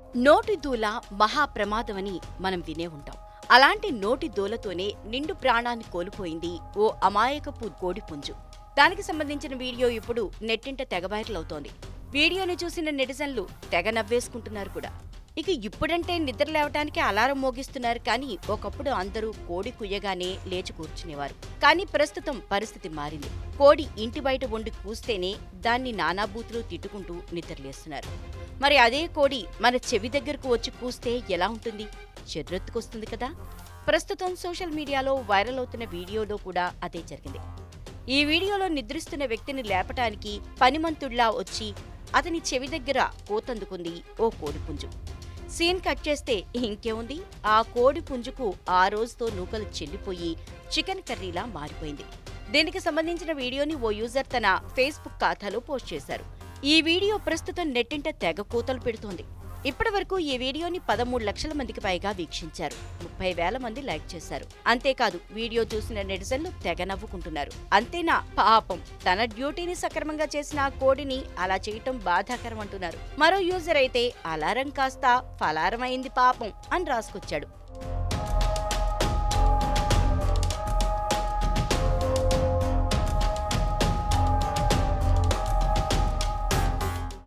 నోటి దూల మహాప్రమాదమని మనం వినే ఉంటాం అలాంటి నోటి దూలతోనే నిండు ప్రాణాన్ని కోల్పోయింది ఓ అమాయకపు కోడిపుంజు దానికి సంబంధించిన వీడియో ఇప్పుడు నెట్టింట తెగ వైరల్ అవుతోంది వీడియోని చూసిన నెటిజన్లు తెగ నవ్వేసుకుంటున్నారు కూడా ఇక ఇప్పుడంటే నిద్ర లేవటానికి అలారం మోగిస్తున్నారు కానీ ఒకప్పుడు అందరూ కోడి కుయ్యగానే లేచి కూర్చునేవారు కానీ ప్రస్తుతం పరిస్థితి మారింది కోడి ఇంటి బయట వండి కూస్తేనే దాన్ని నానాబూతులు తిట్టుకుంటూ నిద్రలేస్తున్నారు మరి అదే కోడి మన చెవి దగ్గరకు వచ్చి కూస్తే ఎలా ఉంటుంది చెర్రెత్తుకొస్తుంది కదా ప్రస్తుతం సోషల్ మీడియాలో వైరల్ అవుతున్న వీడియోలో కూడా అదే జరిగింది ఈ వీడియోలో నిద్రిస్తున్న వ్యక్తిని లేపటానికి పనిమంతుడిలా వచ్చి అతని చెవి దగ్గర కోతందుకుంది ఓ కోడిపుంజు సీన్ కట్ చేస్తే ఇంకేముంది ఆ కోడి పుంజుకు ఆ రోజుతో నూకలు చెల్లిపోయి చికెన్ కర్రీలా మారిపోయింది దీనికి సంబంధించిన వీడియోని ఓ యూజర్ తన ఫేస్బుక్ ఖాతాలో పోస్ట్ చేశారు ఈ వీడియో ప్రస్తుతం నెట్టింట తెగ కూతలు పెడుతోంది ఇప్పటి వరకు ఈ వీడియోని పదమూడు లక్షల మందికి పైగా వీక్షించారు ముప్పై వేల మంది లైక్ చేశారు అంతేకాదు వీడియో చూసిన నెటిజన్లు తెగ నవ్వుకుంటున్నారు అంతేనా పాపం తన డ్యూటీని సక్రమంగా చేసిన ఆ కోడిని అలా చేయటం బాధాకరం అంటున్నారు మరో యూజర్ అయితే అలారం కాస్త ఫలారం అయింది పాపం అని రాసుకొచ్చాడు